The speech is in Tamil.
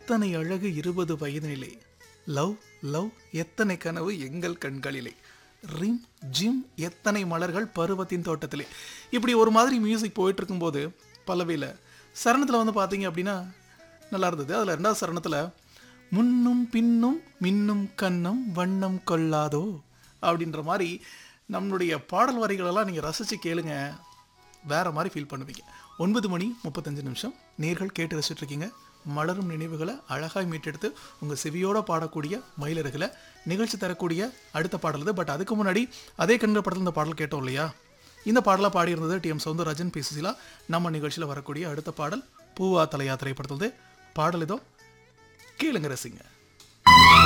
இத்தனை அழகு இருபது வயதினிலே லவ் லவ் எத்தனை கனவு எங்கள் கண்களிலே ரிம் ஜிம் எத்தனை மலர்கள் பருவத்தின் தோட்டத்திலே இப்படி ஒரு மாதிரி மியூசிக் போயிட்டு இருக்கும்போது பல்லவியில் சரணத்தில் வந்து பார்த்தீங்க அப்படின்னா நல்லா இருந்தது அதில் ரெண்டாவது சரணத்தில் முன்னும் பின்னும் மின்னும் கன்னம் வண்ணம் கொள்ளாதோ அப்படின்ற மாதிரி நம்மளுடைய பாடல் வரிகளெல்லாம் நீங்கள் ரசித்து கேளுங்க வேற மாதிரி ஃபீல் பண்ணுவீங்க ஒன்பது மணி முப்பத்தஞ்சு நிமிஷம் நேர்கள் கேட்டு ரசிச்சுட்டு இருக்கீங்க மலரும் நினைவுகளை அழகாய் மீட்டெடுத்து உங்கள் செவியோட பாடக்கூடிய மயிலருகளை நிகழ்ச்சி தரக்கூடிய அடுத்த பாடல் இது பட் அதுக்கு முன்னாடி அதே கண்கள் படத்தில் இந்த பாடல் கேட்டோம் இல்லையா இந்த பாடலாக பாடியிருந்தது T M Soundararajan P Susheela நம்ம நிகழ்ச்சியில் வரக்கூடிய அடுத்த பாடல் பூவா தலையா திரைப்படத்தில் பாடல் இதோ கேளுங்க ரசிங்க